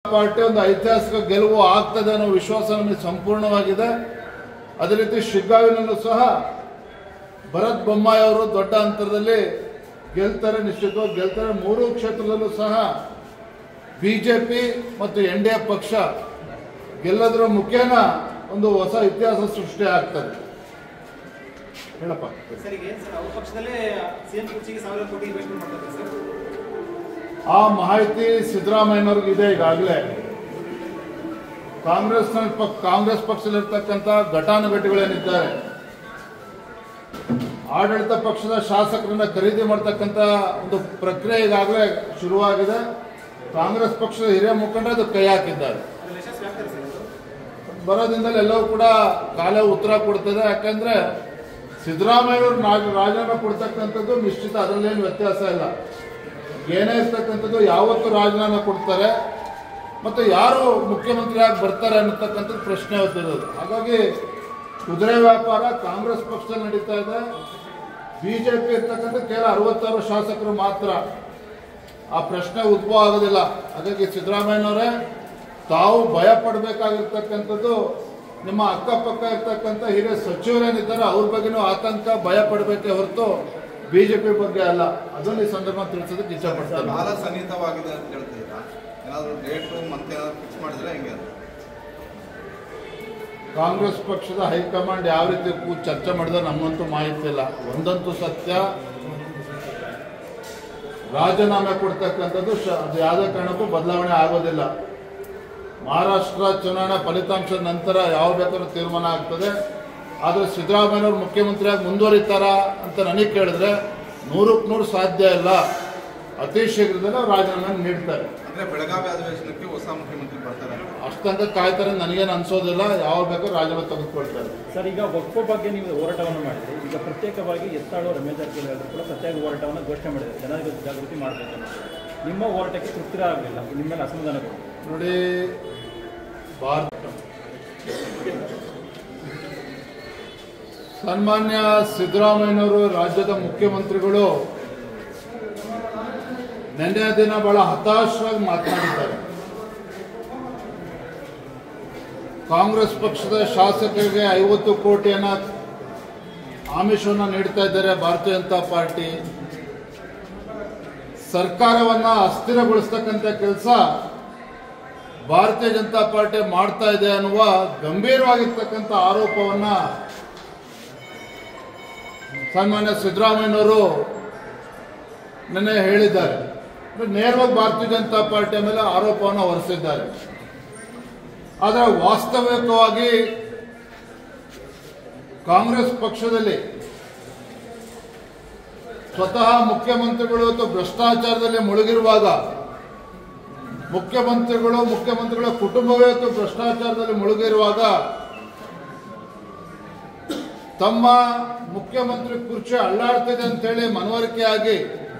Party ಒಂದು ಐತಿಹಾಸಿಕ ಗೆಲುವು ಆಗ್ತದೆ ಅನ್ನೋ ವಿಶ್ವಾಸ ನಮಗೆ ಸಂಪೂರ್ಣವಾಗಿದೆ ಅದೇ ರೀತಿ ಶಿಗ್ಗಾವಿನಲ್ಲೂ ಸಹ ಭರತ್ ಬೊಮ್ಮಾಯಿ ಅವರು ದೊಡ್ಡ ಅಂತರದಲ್ಲಿ ಗೆಲ್ತಾರೆ ನಿಶ್ಚಿತವಾಗಿ ಗೆಲ್ತಾರೆ ಮೂರು ಕ್ಷೇತ್ರದಲ್ಲೂ ಸಹ ಬಿಜೆಪಿ ಮತ್ತು ಎನ್ ಡಿ ಎ ಪಕ್ಷ ಗೆಲ್ಲೋದ್ರ ಮುಖೇನ ಒಂದು ಹೊಸ ಇತಿಹಾಸ ಸೃಷ್ಟಿ ಆಗ್ತದೆ ಹೇಳಪ್ಪ ಸರ್ ಈಗ ಏನ್ ಸರ್ ಅವ್ರ ಪಕ್ಷದಲ್ಲೇ ಸಿಎಂ ಕುರ್ಚಿಗೆ ಸಾವಿರ ಕೋಟಿ ಇನ್ವೆಸ್ಟ್ಮೆಂಟ್ ಮಾಡ್ತಾರೆ ಸರ್ ಆ ಮಾಹಿತಿ ಸಿದ್ದರಾಮಯ್ಯನವ್ರಿಗೆ ಇದೆ ಈಗಾಗಲೇ ಕಾಂಗ್ರೆಸ್ ಕಾಂಗ್ರೆಸ್ ಪಕ್ಷದಲ್ಲಿರ್ತಕ್ಕಂಥ ಘಟಾನುಘಟಿಗಳೇನಿದ್ದಾರೆ ಆಡಳಿತ ಪಕ್ಷದ ಶಾಸಕರನ್ನ ಖರೀದಿ ಮಾಡ್ತಕ್ಕಂಥ ಒಂದು ಪ್ರಕ್ರಿಯೆ ಈಗಾಗಲೇ ಶುರುವಾಗಿದೆ ಕಾಂಗ್ರೆಸ್ ಪಕ್ಷದ ಹಿರಿಯ ಮುಖಂಡರು ಅದು ಕೈ ಹಾಕಿದ್ದಾರೆ ಅದ್ರಲ್ಲಿ ಯಶಸ್ವಿ ಆಗ್ತಾರೆ ಸರ್ ಅದು ಬರೋದ್ರಿಂದಲೇ ಎಲ್ಲವೂ ಕೂಡ ಕಾಲೇ ಉತ್ತರ ಕೊಡ್ತದೆ ಯಾಕಂದ್ರೆ ಸಿದ್ದರಾಮಯ್ಯವರು ರಾಜೀನಾಮೆ ಕೊಡ್ತಕ್ಕಂಥದ್ದು ನಿಶ್ಚಿತ ಅದರಲ್ಲೇನು ವ್ಯತ್ಯಾಸ ಇಲ್ಲ ಏನೇ ಇರ್ತಕ್ಕಂಥದ್ದು ಯಾವತ್ತು ರಾಜೀನಾಮೆ ಕೊಡ್ತಾರೆ ಮತ್ತು ಯಾರು ಮುಖ್ಯಮಂತ್ರಿ ಆಗಿ ಬರ್ತಾರೆ ಅನ್ನತಕ್ಕಂಥದ್ದು ಪ್ರಶ್ನೆ ಹೊತ್ತಿರೋದು ಹಾಗಾಗಿ ಕುದುರೆ ವ್ಯಾಪಾರ ಕಾಂಗ್ರೆಸ್ ಪಕ್ಷದಲ್ಲಿ ನಡೀತಾ ಇದೆ ಬಿಜೆಪಿ ಇರ್ತಕ್ಕಂಥ ಕೇವಲ ಅರವತ್ತಾರು ಶಾಸಕರು ಮಾತ್ರ ಆ ಪ್ರಶ್ನೆ ಉದ್ಭವ ಆಗೋದಿಲ್ಲ ಹಾಗಾಗಿ ಸಿದ್ದರಾಮಯ್ಯನವರೇ ತಾವು ಭಯ ಪಡಬೇಕಾಗಿರ್ತಕ್ಕಂಥದ್ದು ನಿಮ್ಮ ಅಕ್ಕಪಕ್ಕ ಇರ್ತಕ್ಕಂಥ ಹಿರಿಯ ಸಚಿವರೇನಿದ್ದಾರೆ ಅವ್ರ ಬಗ್ಗೆನೂ ಆತಂಕ ಭಯ ಪಡಬೇಕೇ ಹೊರತು ಬಿಜೆಪಿ ಬಗ್ಗೆ ಅಲ್ಲ ಅದನ್ನು ಈ ಸಂದರ್ಭ ತಿಳಿಸೋದಕ್ಕೆ ಇಷ್ಟಪಡ್ತಾರೆ ಬಹಳ ಸನ್ನಿಹಿತವಾಗಿದೆ ಅಂತ ಹೇಳ್ತೀರಾ ಏನಾದ್ರು ಡೇಟ್ ಮಂತ್ ಏನಾದ್ರು ಫಿಕ್ಸ್ ಮಾಡಿದ್ರೆ ಹೆಂಗೆ ಅಂತ ಕಾಂಗ್ರೆಸ್ ಪಕ್ಷದ ಹೈಕಮಾಂಡ್ ಯಾವ ರೀತಿ ಕೂತ್ ಚರ್ಚೆ ಮಾಡಿದ್ರೆ ನಮ್ಮಂತೂ ಮಾಹಿತಿ ಇಲ್ಲ ಒಂದಂತೂ ಸತ್ಯ ರಾಜೀನಾಮೆ ಕೊಡ್ತಕ್ಕಂಥದ್ದು ಶ- ಅದು ಯಾವುದೇ ಕಾರಣಕ್ಕೂ ಬದಲಾವಣೆ ಆಗೋದಿಲ್ಲ ಮಹಾರಾಷ್ಟ್ರ ಚುನಾವಣಾ ಫಲಿತಾಂಶದ ನಂತರ ಯಾವ ಬೇಕಾದ್ರೂ ತೀರ್ಮಾನ ಆಗ್ತದೆ ಆದರೆ ಸಿದ್ದರಾಮಯ್ಯವ್ರು ಮುಖ್ಯಮಂತ್ರಿಯಾಗಿ ಮುಂದುವರಿತಾರಾ ಅಂತ ನನಗೆ ಕೇಳಿದ್ರೆ ನೂರಕ್ಕೆ ನೂರು ಸಾಧ್ಯ ಇಲ್ಲ ಅತಿ ಶೀಘ್ರದಲ್ಲೇ ಅವ್ರು ರಾಜೀನಾಮೆ ನೀಡ್ತಾರೆ ಅಂದ್ರೆ ಬೆಳಗಾವಿ ಅಧಿವೇಶನಕ್ಕೆ ಹೊಸ ಮುಖ್ಯಮಂತ್ರಿ ಬರ್ತಾರೆ ಅಷ್ಟಂತ ಕಾಯ್ತಾರೆ ನನಗೇನು ಅನ್ಸೋದಿಲ್ಲ ಯಾವ ಬೇಕಾದ್ರೂ ರಾಜೀನಾಮೆ ತೆಗೆದುಕೊಳ್ತಾರೆ ಸರ್ ಈಗ ವಕ್ಫ ಬಗ್ಗೆ ನೀವು ಹೋರಾಟವನ್ನು ಮಾಡಿದ್ರಿ ಈಗ ಪ್ರತ್ಯೇಕವಾಗಿ ಎತ್ತಾಳು ರಮೇಶ್ ಜಾರಕಿಹೊಳಿ ಅವರು ಕೂಡ ಪ್ರತ್ಯೇಕ ಹೋರಾಟವನ್ನು ಘೋಷಣೆ ಮಾಡಿದ್ದಾರೆ ಜನರಿಗೆ ಜಾಗೃತಿ ಮಾಡಬೇಕು ಅಂತ. ನಿಮ್ಮ ಹೋರಾಟಕ್ಕೆ ತೃಪ್ತಿರಾಗಲಿಲ್ಲ ನಿಮ್ಮ ಮೇಲೆ ಅಸಮಾಧಾನಗಳು ನೋಡಿ ಭಾರತ ಸನ್ಮಾನ್ಯ ಸಿದ್ದರಾಮಯ್ಯನವರು ರಾಜ್ಯದ ಮುಖ್ಯಮಂತ್ರಿಗಳು ನಿನ್ನೆ ದಿನ ಬಹಳ ಹತಾಶವಾಗಿ ಮಾತನಾಡಿದ್ದಾರೆ ಕಾಂಗ್ರೆಸ್ ಪಕ್ಷದ ಶಾಸಕರಿಗೆ ಐವತ್ತು ಕೋಟಿಯನ್ನ ಆಮಿಷವನ್ನು ನೀಡ್ತಾ ಇದ್ದಾರೆ ಭಾರತೀಯ ಜನತಾ ಪಾರ್ಟಿ ಸರ್ಕಾರವನ್ನ ಅಸ್ಥಿರಗೊಳಿಸ್ತಕ್ಕಂಥ ಕೆಲಸ ಭಾರತೀಯ ಜನತಾ ಪಾರ್ಟಿ ಮಾಡ್ತಾ ಇದೆ ಅನ್ನುವ ಗಂಭೀರವಾಗಿರ್ತಕ್ಕಂಥ ಆರೋಪವನ್ನ ಸನ್ಮಾನ್ಯ ಸಿದ್ದರಾಮಯ್ಯನವರು ನಿನ್ನೆ ಹೇಳಿದ್ದಾರೆ ಅಂದ್ರೆ ನೇರವಾಗಿ ಭಾರತೀಯ ಜನತಾ ಪಾರ್ಟಿಯ ಮೇಲೆ ಆರೋಪವನ್ನು ಹೊರಿಸಿದ್ದಾರೆ ಆದರೆ ವಾಸ್ತವಿಕವಾಗಿ ಕಾಂಗ್ರೆಸ್ ಪಕ್ಷದಲ್ಲಿ ಸ್ವತಃ ಮುಖ್ಯಮಂತ್ರಿಗಳು ಇವತ್ತು ಭ್ರಷ್ಟಾಚಾರದಲ್ಲಿ ಮುಳುಗಿರುವಾಗ ಮುಖ್ಯಮಂತ್ರಿಗಳು ಮುಖ್ಯಮಂತ್ರಿಗಳ ಕುಟುಂಬವೇ ಇವತ್ತು ಭ್ರಷ್ಟಾಚಾರದಲ್ಲಿ ಮುಳುಗಿರುವಾಗ ತಮ್ಮ ಮುಖ್ಯಮಂತ್ರಿ ಕುರ್ಚಿ ಅಳ್ಳಾಡ್ತಿದೆ ಅಂತೇಳಿ ಮನವರಿಕೆಯಾಗಿ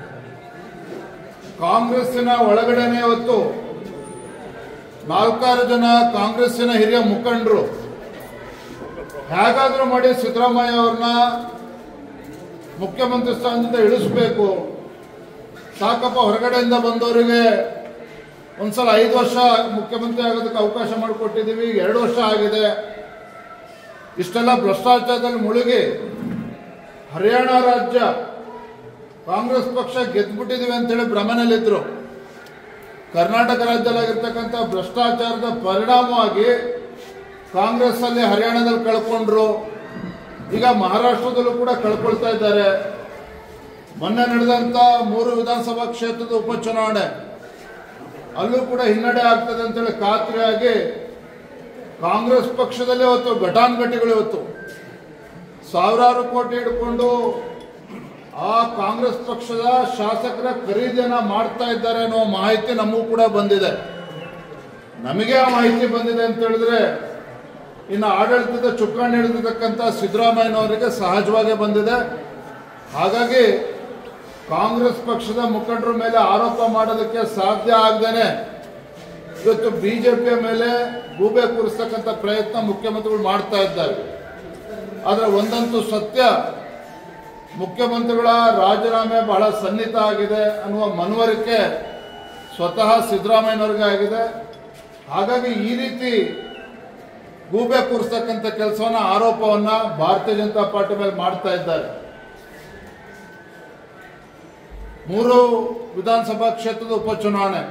ಕಾಂಗ್ರೆಸ್ಸಿನ ಒಳಗಡೆನೆ ಇವತ್ತು ನಾಲ್ಕಾರು ಜನ ಕಾಂಗ್ರೆಸ್ಸಿನ ಹಿರಿಯ ಮುಖಂಡರು ಹೇಗಾದ್ರೂ ಮಾಡಿ ಸಿದ್ದರಾಮಯ್ಯ ಅವ್ರನ್ನ ಮುಖ್ಯಮಂತ್ರಿ ಸ್ಥಾನದಿಂದ ಇಳಿಸ್ಬೇಕು ಸಾಕಪ್ಪ ಹೊರಗಡೆಯಿಂದ ಬಂದವರಿಗೆ ಒಂದ್ಸಲ ಐದು ವರ್ಷ ಮುಖ್ಯಮಂತ್ರಿ ಆಗೋದಕ್ಕೆ ಅವಕಾಶ ಮಾಡಿಕೊಟ್ಟಿದ್ದೀವಿ ಈಗ ಎರಡು ವರ್ಷ ಆಗಿದೆ ಇಷ್ಟೆಲ್ಲ ಭ್ರಷ್ಟಾಚಾರದಲ್ಲಿ ಮುಳುಗಿ ಹರಿಯಾಣ ರಾಜ್ಯ ಕಾಂಗ್ರೆಸ್ ಪಕ್ಷ ಗೆದ್ಬಿಟ್ಟಿದೀವಿ ಅಂತೇಳಿ ಭ್ರಮನಲ್ಲಿದ್ರು ಕರ್ನಾಟಕ ರಾಜ್ಯದಲ್ಲಾಗಿರ್ತಕ್ಕಂಥ ಭ್ರಷ್ಟಾಚಾರದ ಪರಿಣಾಮವಾಗಿ ಕಾಂಗ್ರೆಸ್ ಅಲ್ಲಿ ಹರಿಯಾಣದಲ್ಲಿ ಕಳ್ಕೊಂಡ್ರು ಈಗ ಮಹಾರಾಷ್ಟ್ರದಲ್ಲೂ ಕೂಡ ಕಳ್ಕೊಳ್ತಾ ಇದ್ದಾರೆ ಮೊನ್ನೆ ನಡೆದಂತ ಮೂರು ವಿಧಾನಸಭಾ ಕ್ಷೇತ್ರದ ಉಪಚುನಾವಣೆ ಅಲ್ಲೂ ಕೂಡ ಹಿನ್ನಡೆ ಆಗ್ತದೆ ಅಂತೇಳಿ ಖಾತ್ರಿಯಾಗಿ ಕಾಂಗ್ರೆಸ್ ಪಕ್ಷದಲ್ಲೇ ಇವತ್ತು ಘಟಾನುಘಟಿಗಳು ಇವತ್ತು ಸಾವಿರಾರು ಕೋಟಿ ಹಿಡ್ಕೊಂಡು ಆ ಕಾಂಗ್ರೆಸ್ ಪಕ್ಷದ ಶಾಸಕರ ಖರೀದಿಯನ್ನ ಮಾಡ್ತಾ ಇದ್ದಾರೆ ಅನ್ನೋ ಮಾಹಿತಿ ನಮಗೂ ಕೂಡ ಬಂದಿದೆ ನಮಗೆ ಆ ಮಾಹಿತಿ ಬಂದಿದೆ ಅಂತ ಹೇಳಿದ್ರೆ ಇನ್ನು ಆಡಳಿತದ ಚುಕ್ಕಾಣಿ ಹಿಡಿದಿರ್ತಕ್ಕಂಥ ಸಿದ್ದರಾಮಯ್ಯನವರಿಗೆ ಸಹಜವಾಗೇ ಬಂದಿದೆ ಹಾಗಾಗಿ ಕಾಂಗ್ರೆಸ್ ಪಕ್ಷದ ಮುಖಂಡರ ಮೇಲೆ ಆರೋಪ ಮಾಡೋದಕ್ಕೆ ಸಾಧ್ಯ ಆಗದೇನೆ ಇವತ್ತು ಬಿಜೆಪಿಯ ಮೇಲೆ ಗೂಬೆ ಕೂರಿಸ್ತಕ್ಕಂಥ ಪ್ರಯತ್ನ ಮುಖ್ಯಮಂತ್ರಿಗಳು ಮಾಡ್ತಾ ಇದ್ದಾರೆ ಆದರೆ ಒಂದಂತೂ ಸತ್ಯ ಮುಖ್ಯಮಂತ್ರಿಗಳ ರಾಜೀನಾಮೆ ಬಹಳ ಸನ್ನಿಹಿತ ಆಗಿದೆ ಅನ್ನುವ ಮನವರಿಕೆ ಸ್ವತಃ ಸಿದ್ದರಾಮಯ್ಯನವ್ರಿಗೆ ಆಗಿದೆ ಹಾಗಾಗಿ ಈ ರೀತಿ ಗೂಬೆ ಕೂರಿಸ್ತಕ್ಕಂಥ ಕೆಲಸವನ್ನ ಆರೋಪವನ್ನ ಭಾರತೀಯ ಜನತಾ ಪಾರ್ಟಿ ಮೇಲೆ ಮಾಡ್ತಾ ಇದ್ದಾರೆ ಮೂರು ವಿಧಾನಸಭಾ ಕ್ಷೇತ್ರದ ಉಪಚುನಾವಣೆ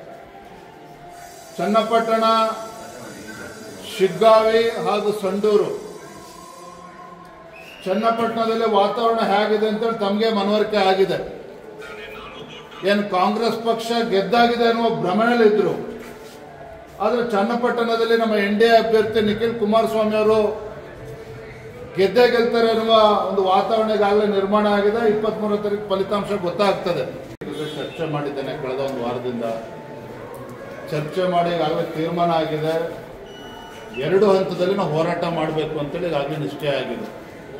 ಚನ್ನಪಟ್ಟಣ ಶಿಗ್ಗಾವಿ ಹಾಗೂ ಸಂಡೂರು ಚನ್ನಪಟ್ಟಣದಲ್ಲಿ ವಾತಾವರಣ ಹೇಗಿದೆ ಅಂತೇಳಿ ತಮಗೆ ಮನವರಿಕೆ ಆಗಿದೆ ಏನು ಕಾಂಗ್ರೆಸ್ ಪಕ್ಷ ಗೆದ್ದಾಗಿದೆ ಅನ್ನುವ ಭ್ರಮಣೆಯಲ್ಲಿದ್ದರು ಆದರೆ ಚನ್ನಪಟ್ಟಣದಲ್ಲಿ ನಮ್ಮ ಎನ್ ಡಿ ಎ ಅಭ್ಯರ್ಥಿ ನಿಖಿಲ್ ಕುಮಾರಸ್ವಾಮಿ ಅವರು ಗೆದ್ದೇ ಗೆಲ್ತಾರೆ ಅನ್ನುವ ಒಂದು ವಾತಾವರಣ ಈಗಾಗಲೇ ನಿರ್ಮಾಣ ಆಗಿದೆ ಇಪ್ಪತ್ಮೂರನೇ ತಾರೀಕು ಫಲಿತಾಂಶ ಗೊತ್ತಾಗ್ತದೆ ಇದು ಚರ್ಚೆ ಮಾಡಿದ್ದೇನೆ ಕಳೆದ ಒಂದು ವಾರದಿಂದ ಚರ್ಚೆ ಮಾಡಿ ಈಗಾಗಲೇ ತೀರ್ಮಾನ ಆಗಿದೆ ಎರಡು ಹಂತದಲ್ಲಿ ನಾವು ಹೋರಾಟ ಮಾಡಬೇಕು ಅಂತೇಳಿ ಈಗಾಗಲೇ ನಿಶ್ಚಯ ಆಗಿದೆ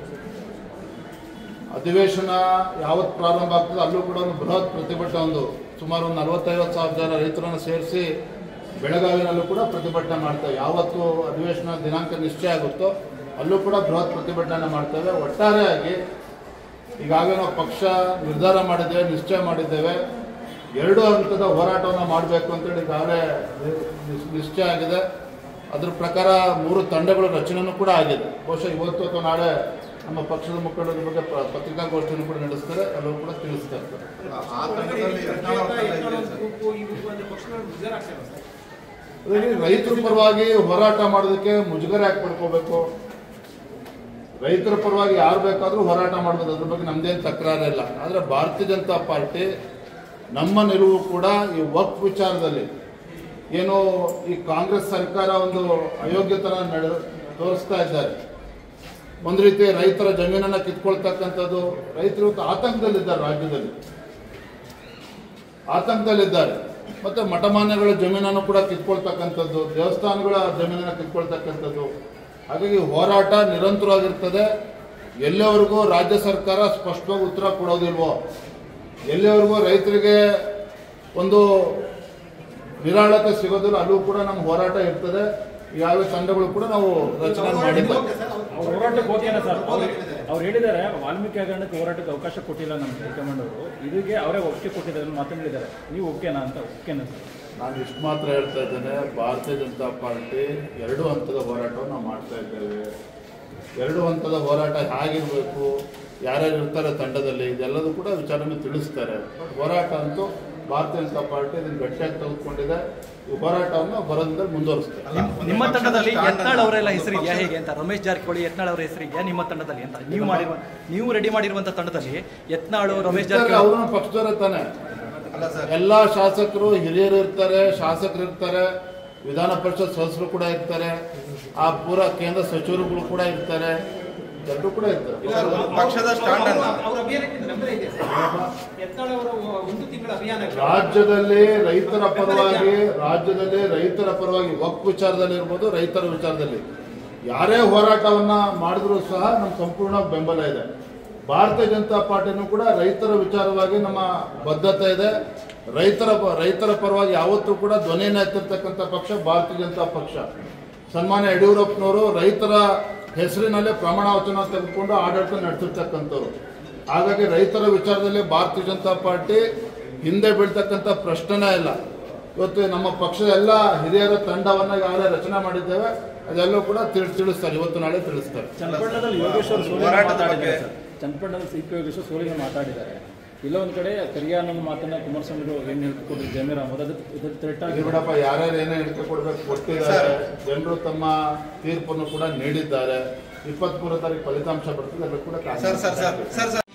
ಅಧಿವೇಶನ ಯಾವತ್ತು ಪ್ರಾರಂಭ ಆಗ್ತದೆ ಅಲ್ಲೂ ಕೂಡ ಒಂದು ಬೃಹತ್ ಪ್ರತಿಭಟನೆ ಒಂದು ಸುಮಾರು ಒಂದು ನಲವತ್ತೈವತ್ತು ಸಾವಿರ ಜನ ರೈತರನ್ನು ಸೇರಿಸಿ ಬೆಳಗಾವಿನಲ್ಲೂ ಕೂಡ ಪ್ರತಿಭಟನೆ ಮಾಡ್ತೇವೆ ಯಾವತ್ತು ಅಧಿವೇಶನ ದಿನಾಂಕ ನಿಶ್ಚಯ ಆಗುತ್ತೋ ಅಲ್ಲೂ ಕೂಡ ಬೃಹತ್ ಪ್ರತಿಭಟನೆ ಮಾಡ್ತೇವೆ ಒಟ್ಟಾರೆಯಾಗಿ ಈಗಾಗಲೇ ನಾವು ಪಕ್ಷ ನಿರ್ಧಾರ ಮಾಡಿದ್ದೇವೆ ನಿಶ್ಚಯ ಮಾಡಿದ್ದೇವೆ ಎರಡು ಹಂತದ ಹೋರಾಟವನ್ನು ಮಾಡಬೇಕು ಅಂತೇಳಿ ಈಗಾಗಲೇ ನಿಶ್- ನಿಶ್ಚಯ ಆಗಿದೆ ಅದ್ರ ಪ್ರಕಾರ ಮೂರು ತಂಡಗಳ ರಚನೆನೂ ಕೂಡ ಆಗಿದೆ ಬಹುಶಃ ಇವತ್ತು ಅಥವಾ ನಾಳೆ ನಮ್ಮ ಪಕ್ಷದ ಮುಖಂಡರ ಬಗ್ಗೆ ಪ- ಪತ್ರಿಕಾಗೋಷ್ಠಿಯನ್ನು ಕೂಡ ನಡೆಸ್ತಾರೆ ಎಲ್ಲರೂ ಕೂಡ ತಿಳಿಸ್ತಾ ಇರ್ತಾರೆ ಆ ತಂಡದಲ್ಲಿ ಯತ್ನಾಳ್ ಅವ್ರ ತಂಡ ಇದೆಯಾ ಸರ್? ಗುಂಪು ಈ ಗುಂಪು ಅಂದ್ರೆ ಪಕ್ಷದ ಮುಜುಗರ ಆಗ್ತಾ ಇದೆ ಸರ್. ಅದೇ ರೈತರ ಪರವಾಗಿ ಹೋರಾಟ ಮಾಡೋದಕ್ಕೆ ಮುಜುಗರ ಯಾಕೆ ಪಡ್ಕೋಬೇಕು ರೈತರ ಪರವಾಗಿ ಯಾರು ಬೇಕಾದರೂ ಹೋರಾಟ ಮಾಡ್ಬೋದು ಅದ್ರ ಬಗ್ಗೆ ನಮ್ದೇನು ತಕರಾರಿಲ್ಲ ಆದರೆ ಭಾರತೀಯ ಜನತಾ ಪಾರ್ಟಿ ನಮ್ಮ ನಿಲುವು ಕೂಡ ಈ ವಕ್ ವಿಚಾರದಲ್ಲಿ ಏನು ಈ ಕಾಂಗ್ರೆಸ್ ಸರ್ಕಾರ ಒಂದು ಅಯೋಗ್ಯತನ ನಡೆ ತೋರಿಸ್ತಾ ಇದ್ದಾರೆ ಒಂದು ರೀತಿ ರೈತರ ಜಮೀನನ್ನ ಕಿತ್ಕೊಳ್ತಕ್ಕಂಥದ್ದು ರೈತರು ಇವತ್ತು ಆತಂಕದಲ್ಲಿದ್ದಾರೆ ರಾಜ್ಯದಲ್ಲಿ ಆತಂಕದಲ್ಲಿದ್ದಾರೆ ಮತ್ತೆ ಮಠಮಾನ್ಯಗಳ ಜಮೀನನ್ನು ಕೂಡ ಕಿತ್ಕೊಳ್ತಕ್ಕಂಥದ್ದು ದೇವಸ್ಥಾನಗಳ ಜಮೀನನ್ನು ಕಿತ್ಕೊಳ್ತಕ್ಕಂಥದ್ದು ಹಾಗಾಗಿ ಹೋರಾಟ ನಿರಂತರವಾಗಿರ್ತದೆ ಎಲ್ಲಿವರೆಗೂ ರಾಜ್ಯ ಸರ್ಕಾರ ಸ್ಪಷ್ಟವಾಗಿ ಉತ್ತರ ಕೊಡೋದಿಲ್ವೋ ಎಲ್ಲಿವರೆಗೂ ರೈತರಿಗೆ ಒಂದು ನಿರಾಳತೆ ಸಿಗೋದಿಲ್ಲ ಅಲ್ಲೂ ಕೂಡ ನಮ್ಮ ಹೋರಾಟ ಇರ್ತದೆ ಯಾವ ತಂಡಗಳು ಕೂಡ ನಾವು ರಚನೆ ಮಾಡಿದ್ದೇವೆ ಅವ್ರ ಹೋರಾಟಕ್ಕೆ ಓಕೆನಾ ಸರ್ ಅವ್ರು ಅವ್ರು ಹೇಳಿದ್ದಾರೆ ವಾಲ್ಮೀಕಿ ಹಗರಣಕ್ಕೆ ಹೋರಾಟಕ್ಕೆ ಅವಕಾಶ ಕೊಟ್ಟಿಲ್ಲ ನಮ್ಮ ಹೈಕಮಾಂಡ್ ಅವರು ಇದಕ್ಕೆ ಅವರೇ ಒಪ್ಪಿಗೆ ಕೊಟ್ಟಿದ್ದಾರೆ ಅಂತ ಮಾತನಾಡಿದ್ದಾರೆ ನೀವು ಓಕೆನಾ ಅಂತ ಓಕೆನಾ ಸರ್ ನಾನು ಇಷ್ಟು ಮಾತ್ರ ಹೇಳ್ತಾ ಇದ್ದೇನೆ ಭಾರತೀಯ ಜನತಾ ಪಾರ್ಟಿ ಎರಡು ಹಂತದ ಹೋರಾಟವನ್ನು ನಾವು ಮಾಡ್ತಾ ಇದ್ದೇವೆ ಎರಡು ಹಂತದ ಹೋರಾಟ ಹೇಗಿರಬೇಕು ಯಾರ್ಯಾರು ಇರ್ತಾರೆ ತಂಡದಲ್ಲಿ ಇದೆಲ್ಲದೂ ಕೂಡ ವಿಚಾರನೆ ತಿಳಿಸ್ತಾರೆ ಬಟ್ ಹೋರಾಟ ಅಂತೂ ಭಾರತೀಯ ಜನತಾ ಪಾರ್ಟಿ ಇದನ್ನು ಗಟ್ಟಿಯಾಗಿ ತೆಗೆದುಕೊಂಡಿದೆ ಈ ಹೋರಾಟವನ್ನು ಬರೋದ್ರಿಂದ ಮುಂದುವರಿಸ್ತೇವೆ ಅಲ್ಲ, ಒಂದು ನಿಮ್ಮ ಪಕ್ಷದ ತಂಡದಲ್ಲಿ stand ಯತ್ನಾಳ್ ಅನ್ನ- ಅವರೆಲ್ಲ ಒಂದು ಹೆಸರಿದೆಯಾ ಪಕ್ಷದ- ಹೇಗೆ ಅಂತ ರಮೇಶ್ ಜಾರಕಿಹೊಳಿ ಯತ್ನಾಳ್ ಅವರ ಹೆಸರಿದೆಯಾ ನಿಮ್ಮ ತಂಡದಲ್ಲಿ ಅಂತ ನೀವು ಮಾಡಿರುವ ನೀವು ರೆಡಿ ಮಾಡಿರುವಂತ ತಂಡದಲ್ಲಿ ಯತ್ನಾಳು ರಮೇಶ್ ಜಾರಕಿಹೊಳಿ ಅವರು ಪಕ್ಷದವರೇ ತಾನೆ ಅಲ್ಲ ಸರ್ ಎಲ್ಲ ಶಾಸಕರು ಹಿರಿಯರು ಇರ್ತಾರೆ ಶಾಸಕರು ಇರ್ತಾರೆ ವಿಧಾನ ಪರಿಷತ್ ಸದಸ್ಯರು ಕೂಡ ಇರ್ತಾರೆ ಆ ಪೂರ ಕೇಂದ್ರ ಸಚಿವರುಗಳು ಕೂಡ ಇರ್ತಾರೆ ಎಲ್ಲರೂ ಕೂಡ ಇರ್ತಾರೆ ಸರ್, ಒಂದು ಪಕ್ಷದ ಸ್ಟ್ಯಾಂಡ್ ಅನ್ನ ಅವ್ರ ಅಭಿಯಾನಕ್ಕೆ ನಂಬರ್ ಇದೆ ಸರ್ ಯತ್ನಾಳ್ ಅವರ ಒಂದು ತಿಂಗಳ ಅಭಿಯಾನಕ್ಕೆ ರಾಜ್ಯದಲ್ಲಿ ರೈತರ ಪರವಾಗಿ ರಾಜ್ಯದಲ್ಲಿ ರೈತರ ಪರವಾಗಿ ವಕ್ ವಿಚಾರದಲ್ಲಿ ಇರ್ಬೋದು ರೈತರ ವಿಚಾರದಲ್ಲಿ ಯಾರೇ ಹೋರಾಟವನ್ನ ಮಾಡಿದ್ರು ಸಹ ನಮ್ಮ ಸಂಪೂರ್ಣ ಬೆಂಬಲ ಇದೆ ಭಾರತೀಯ ಜನತಾ ಪಾರ್ಟಿನೂ ಕೂಡ ರೈತರ ವಿಚಾರವಾಗಿ ನಮ್ಮ ಬದ್ಧತೆ ಇದೆ ರೈತರ ಪ- ರೈತರ ಪರವಾಗಿ ಯಾವತ್ತೂ ಕೂಡ ಧ್ವನಿಯನ್ನು ಎತ್ತಿರ್ತಕ್ಕಂಥ ಪಕ್ಷ ಭಾರತೀಯ ಜನತಾ ಪಕ್ಷ ಸನ್ಮಾನ್ಯ ಯಡಿಯೂರಪ್ಪನವರು ರೈತರ ಹೆಸರಿನಲ್ಲೇ ಪ್ರಮಾಣ ವಚನ ತೆಗೆದುಕೊಂಡು ಆಡಳಿತ ನಡೆಸಿರ್ತಕ್ಕಂಥವ್ರು ಹಾಗಾಗಿ ರೈತರ ವಿಚಾರದಲ್ಲಿ ಭಾರತೀಯ ಜನತಾ ಪಾರ್ಟಿ ಹಿಂದೆ ಬೀಳ್ತಕ್ಕಂಥ ಪ್ರಶ್ನೆನೇ ಇಲ್ಲ ಇವತ್ತು ನಮ್ಮ ಪಕ್ಷದ ಎಲ್ಲ ಹಿರಿಯರ ತಂಡವನ್ನ ಈಗಾಗಲೇ ರಚನೆ ಮಾಡಿದ್ದೇವೆ ಅದೆಲ್ಲವೂ ಕೂಡ ತಿಳಿ ತಿಳಿಸ್ತಾರೆ ಇವತ್ತು ನಾಳೆ ತಿಳಿಸ್ತಾರೆ ಚನ್ನಪಟ್ಟಣದಲ್ಲಿ ಯೋಗೇಶ್ವರ್ ಸೋಲಿನ ಹೋರಾಟದ ಮಾತಾಡಿದ್ದಾರೆ ಬಗ್ಗೆ- ಸರ್ ಚನ್ನಪಟ್ಟಣದಲ್ಲಿ ಸಿ ಪಿ ಯೋಗೇಶ್ವರ್ ಸೋಲಿನ ಮಾತಾಡಿದ್ದಾರೆ ಇಲ್ಲ ಒಂದು ಕಡೆ ಕರಿಯ ಅನ್ನೋ ಮಾತನ್ನ ಕುಮಾರಸ್ವಾಮಿ ಅವರು ಏನು ಹೇಳ್ಕೊಟ್ಟಿದ್ರು ಜಮೀರ್ ಅಹಮದ್ ಅದು ಇದ್ರ ಥ್ರೆಟ್ ಆಗಿ ಇಲ್ಲಿ ಬಿಡಪ್ಪ ಯಾರ್ಯಾರು ಏನೇ ಹೇಳಿಕೆ ಕೊಡ್ಬೇಕು ಕೊಟ್ಟಿದ್ದಾರೆ ಜನರು ತಮ್ಮ ತೀರ್ಪನ್ನು ಕೂಡ ನೀಡಿದ್ದಾರೆ ಇಪ್ಪತ್ಮೂರು ತಾರೀಕು ಫಲಿತಾಂಶ ಬರ್ತದೆ ಅದಕ್ಕೆ ಕೂಡ ಕಾದು sir sir sir sir sir